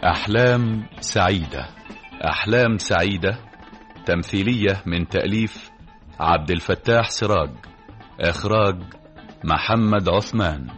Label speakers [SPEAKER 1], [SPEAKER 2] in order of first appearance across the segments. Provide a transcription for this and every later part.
[SPEAKER 1] أحلام سعيدة أحلام سعيدة تمثيلية من تأليف عبد الفتاح سراج إخراج محمد عثمان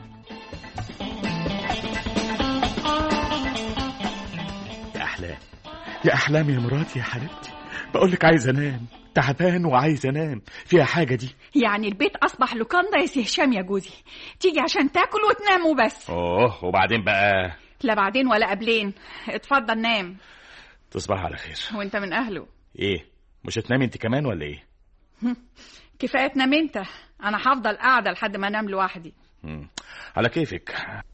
[SPEAKER 2] يا أحلام يا أحلام يا مراتي يا حبيبتي بقول لك عايز أنام تعبان وعايز أنام فيها حاجة دي
[SPEAKER 3] يعني البيت أصبح لوكاندا يا سي هشام يا جوزي تيجي عشان تاكل وتنام وبس
[SPEAKER 2] أوه وبعدين بقى
[SPEAKER 3] لا بعدين ولا قبلين اتفضل نام
[SPEAKER 2] تصبح على خير
[SPEAKER 3] وانت من أهله
[SPEAKER 2] إيه مش هتنامي أنت كمان ولا إيه
[SPEAKER 3] كفاية تنام انت أنا هفضل قاعدة لحد ما أنام لوحدي
[SPEAKER 2] مم. على كيفك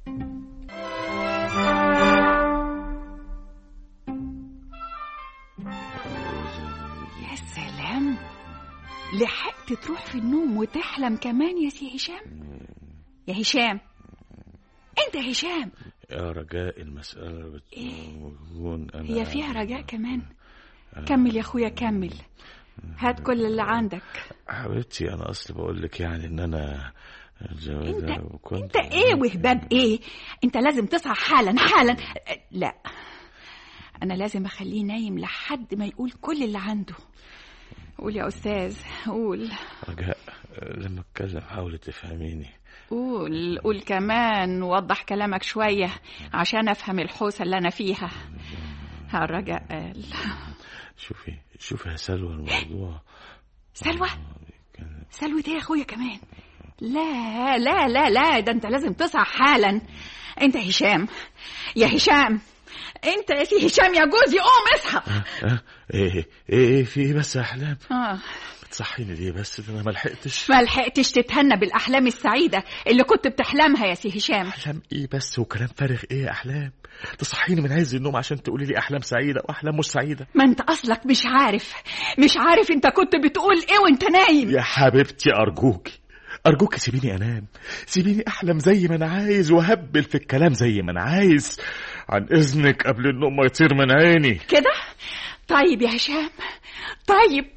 [SPEAKER 3] يا سلام لحقت تروح في النوم وتحلم كمان يا سي هشام يا هشام انت يا هشام
[SPEAKER 2] يا رجاء المسألة بتكون أنا
[SPEAKER 3] هي فيها رجاء كمان كمل يا اخويا كمل هات كل اللي عندك
[SPEAKER 2] حبيبتي أنا أصل بقول لك يعني إن أنا
[SPEAKER 3] انت انت ايه وهباب ايه انت لازم تصحى حالا حالا لا انا لازم اخليه نايم لحد ما يقول كل اللي عنده قول يا استاذ قول
[SPEAKER 2] رجاء لما أتكلم حاولي تفهميني
[SPEAKER 3] قول قول كمان وضح كلامك شوية عشان أفهم الحوسة اللي أنا فيها الرجاء قال
[SPEAKER 2] شوفي شوفي يا سلوى الموضوع
[SPEAKER 3] سلوى سلوى ايه يا اخويا كمان لا لا لا لا ده انت لازم تصحى حالا انت هشام يا هشام انت يا سي هشام يا جوزي قوم اصحى
[SPEAKER 2] أه؟ ايه ايه ايه في ايه بس يا احلام
[SPEAKER 3] اه
[SPEAKER 2] بتصحيني ليه بس ده انا ما لحقتش
[SPEAKER 3] ما لحقتش تتهنى بالاحلام السعيده اللي كنت بتحلمها يا سي هشام
[SPEAKER 2] احلام ايه بس وكلام فارغ ايه يا احلام تصحيني من عز النوم عشان تقولي لي احلام سعيده واحلام مش سعيده
[SPEAKER 3] ما انت اصلك مش عارف مش عارف انت كنت بتقول ايه وانت نايم
[SPEAKER 2] يا حبيبتي ارجوكي ارجوكي سيبيني انام سيبيني احلم زي ما انا عايز وهبل في الكلام زي ما انا عايز عن اذنك قبل النوم ما يطير من عيني
[SPEAKER 3] كده طيب يا هشام طيب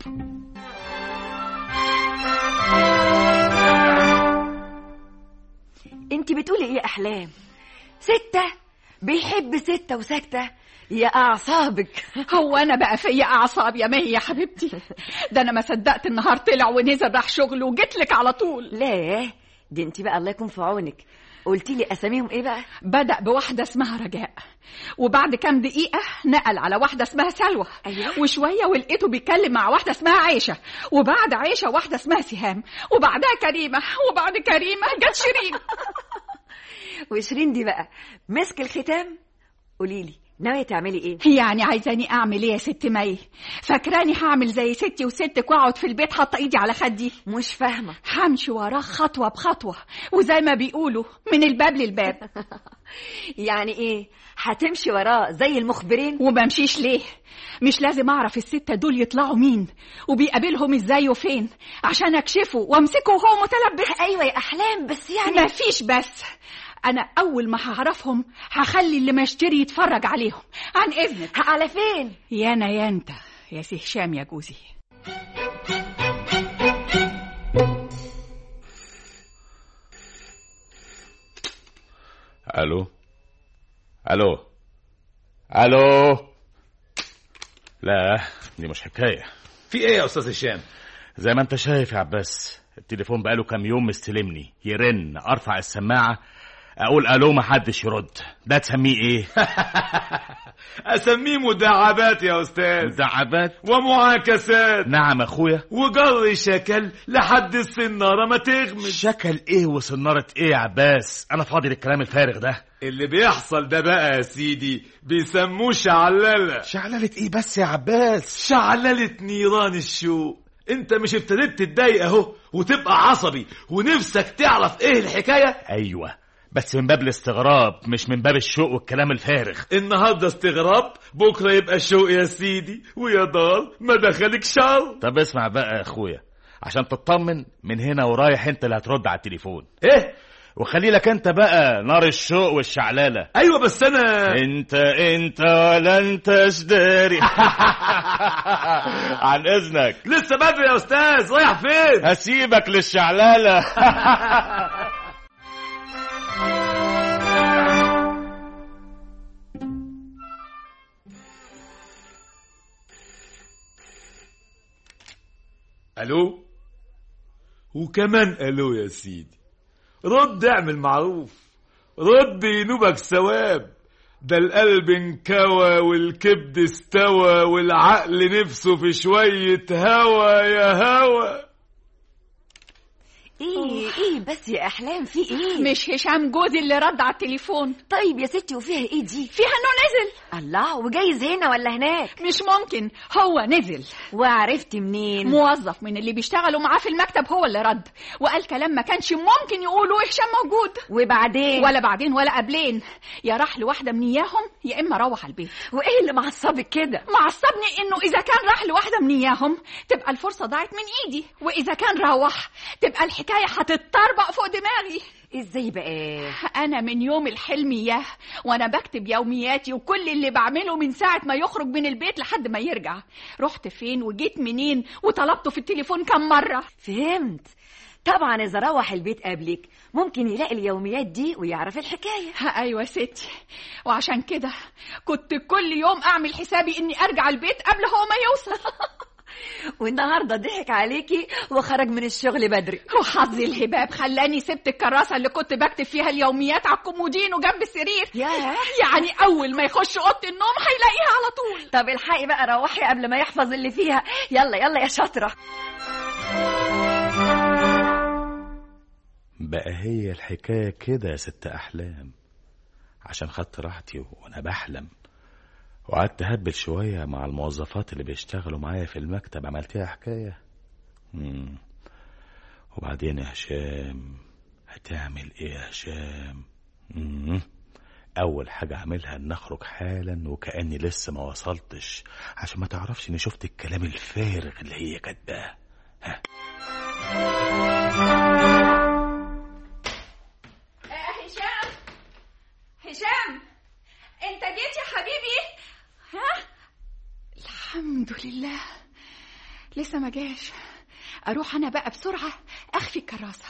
[SPEAKER 4] انت بتقولي ايه يا احلام ستة بيحب ستة وسكتة يا اعصابك
[SPEAKER 3] هو انا بقى فيا اعصاب يا مي يا حبيبتي ده انا ما صدقت النهار طلع ونزل راح شغله وجيت لك على طول
[SPEAKER 4] لا دي انت بقى الله يكون في عونك قلتي لي اساميهم ايه بقى
[SPEAKER 3] بدأ بواحدة اسمها رجاء وبعد كام دقيقة نقل على واحدة اسمها سلوى
[SPEAKER 4] أيوة.
[SPEAKER 3] وشوية ولقيته بيتكلم مع واحدة اسمها عائشة وبعد عائشة واحدة اسمها سهام وبعدها كريمة وبعد كريمة جت شيرين
[SPEAKER 4] وشيرين دي بقى مسك الختام قولي لي ناويه تعملي ايه
[SPEAKER 3] يعني عايزاني اعمل ايه يا ست مي فاكراني هعمل زي ستي وستك واقعد في البيت حاطه ايدي على خدي
[SPEAKER 4] مش فاهمه
[SPEAKER 3] همشي وراه خطوه بخطوه وزي ما بيقولوا من الباب للباب
[SPEAKER 4] يعني ايه هتمشي وراه زي المخبرين
[SPEAKER 3] وممشيش ليه مش لازم اعرف الستة دول يطلعوا مين وبيقابلهم ازاي وفين عشان اكشفه وامسكه وهو متلبس
[SPEAKER 4] ايوه يا احلام بس يعني
[SPEAKER 3] مفيش بس انا اول ما هعرفهم هخلي اللي مشتري يتفرج عليهم عن اذنك
[SPEAKER 4] على فين
[SPEAKER 3] يا انا يا انت يا سي هشام يا جوزي
[SPEAKER 2] الو الو الو لا دي مش حكايه
[SPEAKER 5] في ايه يا استاذ هشام
[SPEAKER 2] زي ما انت شايف يا عباس التليفون بقاله كام يوم مستلمني يرن ارفع السماعه اقول الو ما حدش يرد ده تسميه ايه
[SPEAKER 5] اسميه مداعبات يا استاذ
[SPEAKER 2] دعبات
[SPEAKER 5] ومعاكسات
[SPEAKER 2] نعم اخويا
[SPEAKER 5] وجر شكل لحد السناره ما تغمش
[SPEAKER 2] شكل ايه وسنارة ايه يا عباس انا فاضي للكلام الفارغ ده
[SPEAKER 5] اللي بيحصل ده بقى يا سيدي بيسموه شعلله
[SPEAKER 2] شعللة ايه بس يا عباس
[SPEAKER 5] شعلله نيران الشوق انت مش ابتديت تتضايق اهو وتبقى عصبي ونفسك تعرف ايه الحكايه
[SPEAKER 2] ايوه بس من باب الاستغراب مش من باب الشوق والكلام الفارغ
[SPEAKER 5] النهارده استغراب بكره يبقى الشوق يا سيدي ويا دار ما دخلك شر
[SPEAKER 2] طب اسمع بقى يا اخويا عشان تطمن من هنا ورايح انت اللي هترد على التليفون
[SPEAKER 5] ايه
[SPEAKER 2] وخلي لك انت بقى نار الشوق والشعلله
[SPEAKER 5] ايوه بس انا
[SPEAKER 2] انت انت ولا انت داري عن اذنك
[SPEAKER 5] لسه بدري يا استاذ رايح فين
[SPEAKER 2] هسيبك للشعلله
[SPEAKER 5] وكمان الو يا سيدي رد اعمل معروف رد ينوبك ثواب ده القلب انكوى والكبد استوى والعقل نفسه في شوية هوا يا هوا
[SPEAKER 4] ايه ايه بس يا احلام في ايه
[SPEAKER 3] مش هشام جوزي اللي رد على التليفون
[SPEAKER 4] طيب يا ستي وفيها ايه دي
[SPEAKER 3] فيها انه نزل
[SPEAKER 4] الله وجايز هنا ولا هناك
[SPEAKER 3] مش ممكن هو نزل
[SPEAKER 4] وعرفتي منين
[SPEAKER 3] موظف من اللي بيشتغلوا معاه في المكتب هو اللي رد وقال كلام ما كانش ممكن يقوله هشام موجود
[SPEAKER 4] وبعدين
[SPEAKER 3] ولا بعدين ولا قبلين يا راح لواحده من اياهم يا اما روح البيت
[SPEAKER 4] وايه اللي معصبك كده
[SPEAKER 3] معصبني انه اذا كان راح لواحده من اياهم تبقى الفرصه ضاعت من ايدي واذا كان روح تبقى الحكايه هتتطربق فوق دماغي
[SPEAKER 4] ازاي بقى
[SPEAKER 3] انا من يوم الحلم اياه وانا بكتب يومياتي وكل اللي بعمله من ساعه ما يخرج من البيت لحد ما يرجع رحت فين وجيت منين وطلبته في التليفون كم مره
[SPEAKER 4] فهمت طبعا اذا روح البيت قبلك ممكن يلاقي اليوميات دي ويعرف الحكايه
[SPEAKER 3] ها ايوه يا ستي وعشان كده كنت كل يوم اعمل حسابي اني ارجع البيت قبل هو ما يوصل
[SPEAKER 4] والنهارده ضحك عليكي وخرج من الشغل بدري
[SPEAKER 3] وحظي الهباب خلاني سبت الكراسه اللي كنت بكتب فيها اليوميات على الكومودين وجنب السرير
[SPEAKER 4] ياه
[SPEAKER 3] يعني اول ما يخش اوضه النوم هيلاقيها على طول
[SPEAKER 4] طب الحقي بقى روحي قبل ما يحفظ اللي فيها يلا يلا يا شاطره
[SPEAKER 2] بقى هي الحكاية كده يا ست أحلام عشان خدت راحتي وأنا بحلم وقعدت هبل شوية مع الموظفات اللي بيشتغلوا معايا في المكتب عملتيها حكاية مم. وبعدين يا هشام هتعمل ايه يا هشام مم. أول حاجة أعملها إن أخرج حالا وكأني لسه ما وصلتش عشان ما تعرفش إني شفت الكلام الفارغ اللي هي كاتباه ها
[SPEAKER 3] هشام هشام انت جيت يا حبيبي ها الحمد لله لسه ما جاش اروح انا بقى بسرعه اخفي الكراسه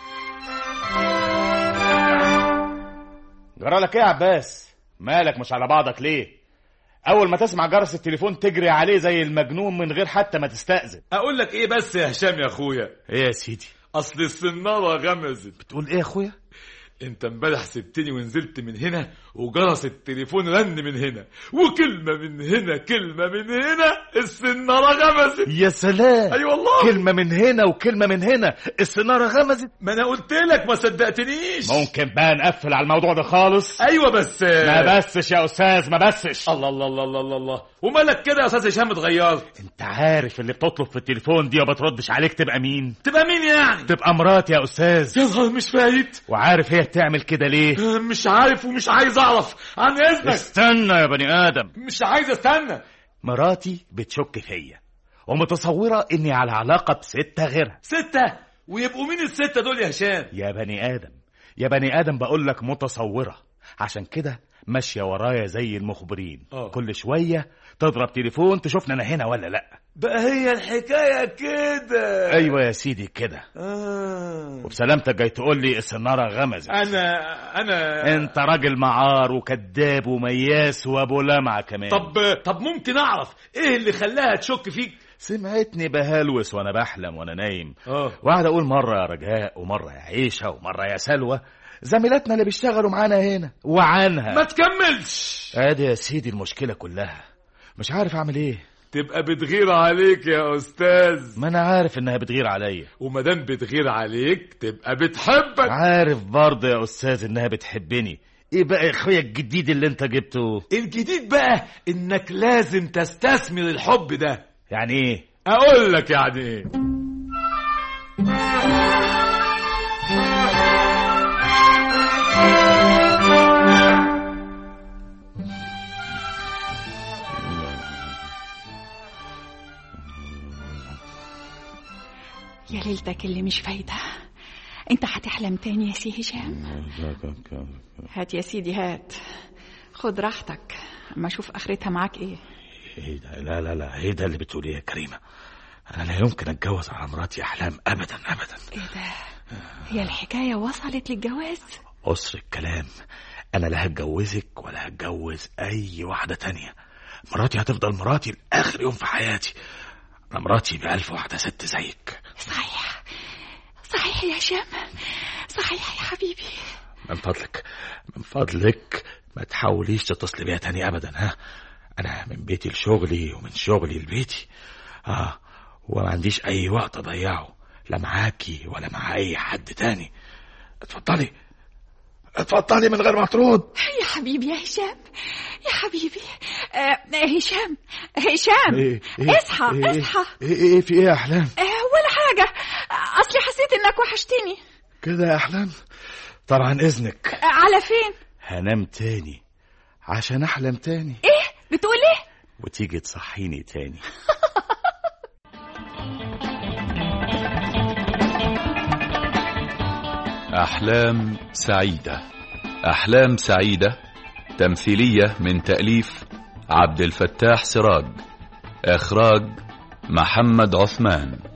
[SPEAKER 2] جرالك ايه يا عباس مالك مش على بعضك ليه اول ما تسمع جرس التليفون تجري عليه زي المجنون من غير حتى ما تستأذن
[SPEAKER 5] اقول لك ايه بس يا هشام يا اخويا
[SPEAKER 2] ايه يا سيدي
[SPEAKER 5] اصل السناره غمزت
[SPEAKER 2] بتقول ايه يا اخويا
[SPEAKER 5] انت امبارح سبتني ونزلت من هنا وجرس التليفون رن من هنا وكلمه من هنا كلمه من هنا السناره غمزت
[SPEAKER 2] يا سلام
[SPEAKER 5] اي والله
[SPEAKER 2] كلمة من هنا وكلمة من هنا السنارة غمزت
[SPEAKER 5] ما انا قلت لك ما صدقتنيش
[SPEAKER 2] ممكن بقى نقفل على الموضوع ده خالص
[SPEAKER 5] ايوه بس
[SPEAKER 2] ما بسش يا استاذ ما بسش
[SPEAKER 5] الله الله الله الله الله, الله. ومالك كده يا استاذ هشام اتغيرت
[SPEAKER 2] انت عارف اللي بتطلب في التليفون دي وما بتردش عليك تبقى مين
[SPEAKER 5] تبقى مين يعني
[SPEAKER 2] تبقى مراتي يا استاذ
[SPEAKER 5] يا نهار مش فايت
[SPEAKER 2] وعارف هي بتعمل كده ليه
[SPEAKER 5] مش عارف ومش عايز اعرف عن اذنك
[SPEAKER 2] استنى يا بني ادم
[SPEAKER 5] مش عايز استنى
[SPEAKER 2] مراتي بتشك فيا ومتصورة اني على علاقة بستة غيرها
[SPEAKER 5] ستة ويبقوا مين الستة دول يا هشام
[SPEAKER 2] يا بني ادم يا بني ادم بقول لك متصورة عشان كده ماشية ورايا زي المخبرين
[SPEAKER 5] آه.
[SPEAKER 2] كل شوية تضرب تليفون تشوفنا انا هنا ولا لا
[SPEAKER 5] بقى هي الحكاية كده
[SPEAKER 2] ايوه يا سيدي كده
[SPEAKER 5] آه.
[SPEAKER 2] وبسلامتك جاي تقول لي السنارة غمزت
[SPEAKER 5] انا انا
[SPEAKER 2] انت راجل معار وكذاب ومياس وابو لمعة كمان
[SPEAKER 5] طب طب ممكن اعرف ايه اللي خلاها تشك فيك
[SPEAKER 2] سمعتني بهلوس وانا بحلم وانا نايم
[SPEAKER 5] اه
[SPEAKER 2] وقعد اقول مرة يا رجاء ومرة يا عيشة ومرة يا سلوى زميلاتنا اللي بيشتغلوا معانا هنا وعنها
[SPEAKER 5] ما تكملش
[SPEAKER 2] ادي يا سيدي المشكلة كلها مش عارف اعمل ايه
[SPEAKER 5] تبقى بتغير عليك يا استاذ
[SPEAKER 2] ما انا عارف انها بتغير عليا
[SPEAKER 5] ومادام بتغير عليك تبقى بتحبك
[SPEAKER 2] عارف برضه يا استاذ انها بتحبني ايه بقى يا اخويا الجديد اللي انت جبته
[SPEAKER 5] الجديد بقى انك لازم تستثمر الحب ده
[SPEAKER 2] يعني ايه
[SPEAKER 5] اقول لك يعني ايه
[SPEAKER 3] يا ليلتك اللي مش فايدة انت هتحلم تاني يا سي هشام هات يا سيدي هات خد راحتك اما اشوف اخرتها معاك ايه
[SPEAKER 2] ايه ده لا لا لا ايه ده اللي بتقوليه يا كريمة انا لا يمكن اتجوز على مراتي احلام ابدا ابدا
[SPEAKER 3] ايه ده هي الحكاية وصلت للجواز
[SPEAKER 2] قصر الكلام انا لا هتجوزك ولا هتجوز اي واحدة تانية مراتي هتفضل مراتي لاخر يوم في حياتي انا مراتي بألف واحدة ست زيك
[SPEAKER 3] صحيح صحيح يا هشام صحيح يا حبيبي
[SPEAKER 2] من فضلك من فضلك ما تحاوليش تتصلي بيا تاني ابدا ها انا من بيتي لشغلي ومن شغلي لبيتي اه وما عنديش اي وقت اضيعه لا معاكي ولا مع اي حد تاني اتفضلي اتفضلي من غير ما ترد
[SPEAKER 3] يا حبيبي يا هشام يا حبيبي آه هشام هشام
[SPEAKER 2] إيه إيه
[SPEAKER 3] اصحى
[SPEAKER 2] إيه
[SPEAKER 3] اصحى
[SPEAKER 2] ايه ايه في ايه يا احلام
[SPEAKER 3] آه ولا حاجة أصلي حسيت إنك وحشتني
[SPEAKER 2] كده يا احلام طبعا اذنك
[SPEAKER 3] آه على فين؟
[SPEAKER 2] هنام تاني عشان احلم تاني
[SPEAKER 3] إيه؟ بتقول إيه؟
[SPEAKER 2] وتيجي تصحيني تاني
[SPEAKER 1] أحلام سعيدة أحلام سعيدة تمثيلية من تأليف عبد الفتاح سراج إخراج محمد عثمان